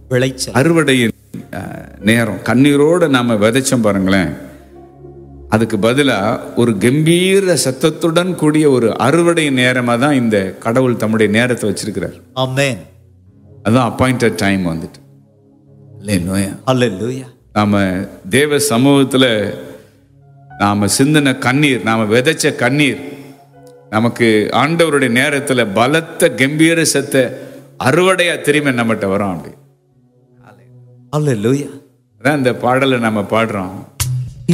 விளைச்சல் அறுவடையின் அஹ், நேரம் கண்ணீரோடு நாம விதைச்சோம் பாருங்களேன் அதுக்கு பதிலா ஒரு கம்பீர சத்தத்துடன் கூடிய ஒரு அறுவடை நேரமா தான் இந்த கடவுள் தம்முடைய நேரத்தை வச்சிருக்கிறார் ஆமென் அதான் அப்பாயிண்டட் டைம் வந்துட்டு இல்லையா அல்லேலூயா நாம தேவ சமூகத்துல நாம சிந்தின கண்ணீர் நாம விதைச்ச கண்ணீர் நமக்கு ஆண்டவருடைய நேரத்துல பலத்த கம்பீர சத்த அறுவடையா திரும்பி நம்மகிட்ட வரும் அப்படி அல்லேலூயா அதான் இந்த பாடலை நம்ம பாடுறோம்